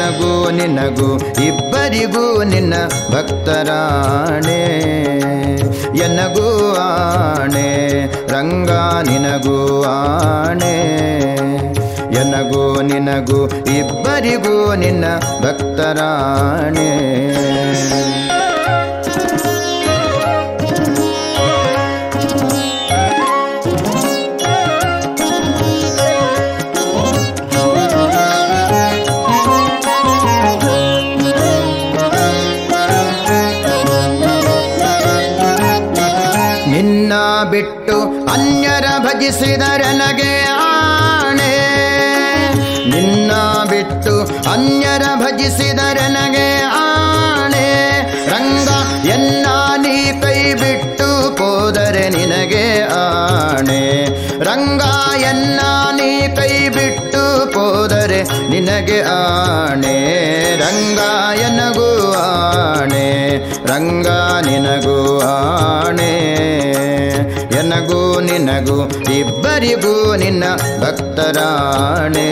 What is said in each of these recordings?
ಎನಗೂ ನಿನಗೂ ಇಬ್ಬರಿಗೂ ನಿನ್ನ ಭಕ್ತರಾಣೆ ಎನಗೂ ಆಣೆ ರಂಗ ನಿನಗೂ ಆಣೆ ಎನಗೂ ನಿನಗೂ ಇಬ್ಬರಿಗೂ ನಿನ್ನ ಭಕ್ತರಾಣೆ ನಿನ್ನ ಬಿಟ್ಟು ಅನ್ಯರ ಭಜಿಸಿದರನಗೆ ಆಣೆ ನಿನ್ನ ಬಿಟ್ಟು ಅನ್ಯರ ಭಜಿಸಿದರನಗೆ ಆಣೆ ರಂಗ ಎನ್ನ ನೀ ಕೈ ಬಿಟ್ಟು ಹೋದರೆ ನಿನಗೆ ಆಣೆ ರಂಗ ಎನ್ನ ನೀ ಕೈ ಬಿಟ್ಟು ಹೋದರೆ ನಿನಗೆ ಆಣೆ ರಂಗ ಎನಗೂ ಆಣೆ ರಂಗ ನಿನಗೂ ಆಣೆ ಎನಗೂ ನಿನಗೂ ಇಬ್ಬರಿಗೂ ನಿನ್ನ ಭಕ್ತರಾಣೆ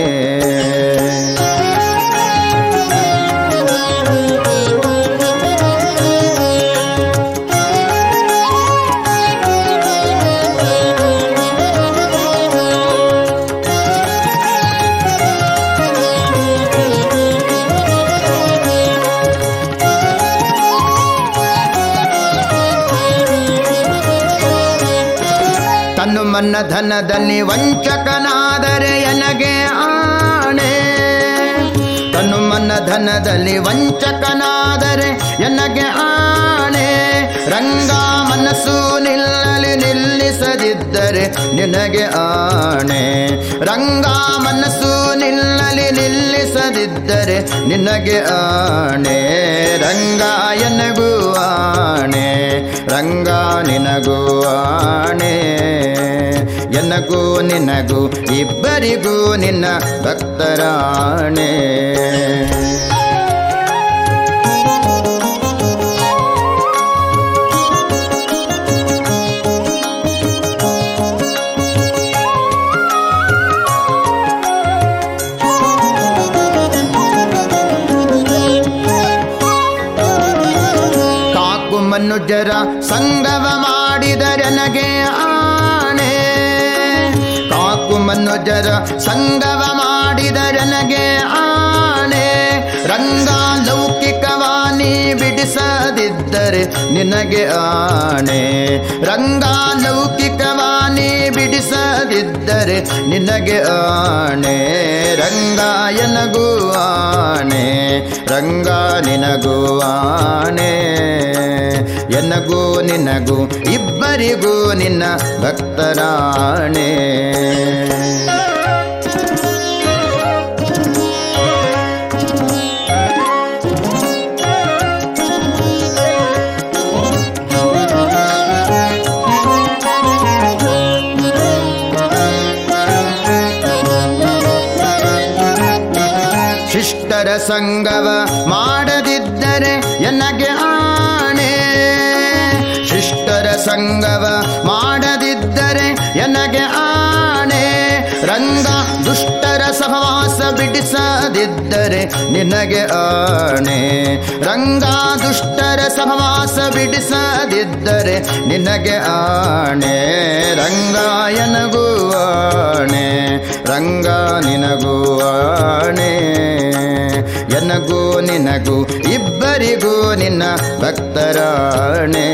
ತನ್ನು ಮನ್ನ ಧನದಲ್ಲಿ ವಂಚಕನಾದರೆ ಎನಗೆ ಆಣೆ ತನ್ನು ಮನ್ನ ಧನದಲ್ಲಿ ವಂಚಕನಾದರೆ ಎನಗೆ ಆಣೆ ರಂಗ ಮನಸ್ಸು ನಿಲ್ಲಲಿ ನಿಲ್ಲಿಸದಿದ್ದರೆ ನಿನಗೆ ಆಣೆ ರಂಗ ಮನಸ್ಸು ನಿಲ್ಲಲಿ ನಿಲ್ಲಿಸದಿದ್ದರೆ ನಿನಗೆ ಆಣೆ ರಂಗ ಎನಗೂ ಆಣೆ ರಂಗ ನಿನಗೂ ಆಣೆ ಎನಗೂ ನಿನಗೂ ಇಬ್ಬರಿಗೂ ನಿನ್ನ ಭಕ್ತರಾಣೆ ಕಾಕು ಮನುಜರ ಸಂಗವ ಮಾಡಿದರನಗೆ ಆಣೆ ಕಾಕು ಮನುಜರ ಸಂಗವ ಮಾಡಿದರನಗೆ ಆಣೆ ರಂಗ ಲೌಕಿಕವಾನಿ ಬಿಡಿಸದಿದ್ದರೆ ನಿನಗೆ ಆಣೆ ರಂಗ ಲೌಕಿಕವಾನಿ ಬಿಡಿಸದಿದ್ದರೆ ನಿನಗೆ ಆಣೆ ರಂಗ ಎನಗೂ ಆಣೆ ರಂಗ ನಿನಗೂ ಆಣೆ ಎನಗೂ ನಿನಗೂ ಇಬ್ಬರಿಗೂ ನಿನ್ನ ಭಕ್ತರಾಣೆ ಶಿಷ್ಟರ ಸಂಗವ ಮಾಡದಿದ್ದರೆ ಎನಗೆ ಆಣೆ ಶಿಷ್ಟರ ಸಂಗವ ಮಾಡದಿದ್ದರೆ ಎನಗೆ ಆಣೆ ರಂಗ ದುಷ್ಟರ ಸಹವಾಸ ಬಿಡಿಸದಿದ್ದರೆ ನಿನಗೆ ಆಣೆ ರಂಗ ದುಷ್ಟರ ಸಹವಾಸ ಬಿಡಿಸದಿದ್ದರೆ ನಿನಗೆ ಆಣೆ ರಂಗ ಎನಗೂ ಆಣೆ ರಂಗ ನಿನಗೂ ಆಣೆ ಎನಗೂ ನಿನಗೂ ಇಬ್ಬರಿಗೂ ನಿನ್ನ ಭಕ್ತರಾಣೆ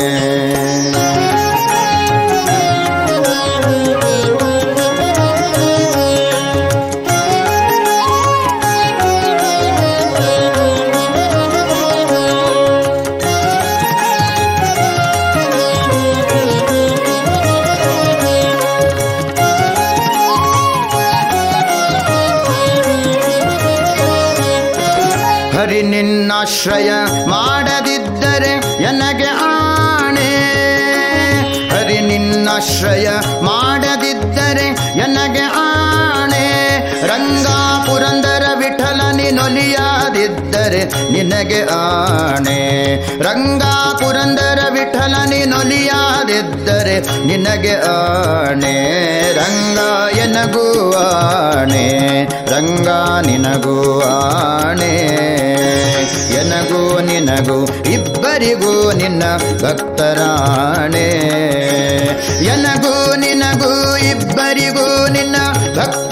ಹರಿ ನಿನ್ನಾಶ್ರಯ ಮಾಡದಿದ್ದರೆ ಎನಗೆ ಆಣೆ ಹರಿ ನಿನ್ನಾಶ್ರಯ ಮಾಡದಿದ್ದರೆ ಎನಗೆ ಆಣೆ ರಂಗ ಪುರಂದರ ವಿಠಲನಿ ನೊಲಿಯಾದಿದ್ದರೆ ನಿನಗೆ ಆಣೆ ರಂಗ ಪುರಂದರ ವಿಠಲನಿ ನೊಲಿಯಾದಿದ್ದರೆ ನಿನಗೆ ಆಣೆ ರಂಗ ಎನಗೂ ಆಣೆ ರಂಗ ನಿನಗೂ ಆಣೆ ಇಬ್ಬರಿಗೂ ನಿನ್ನ ಭಕ್ತರಾಣೆ ಎನಗೂ ನಿನಗೂ ಇಬ್ಬರಿಗೂ ನಿನ್ನ ಭಕ್ತ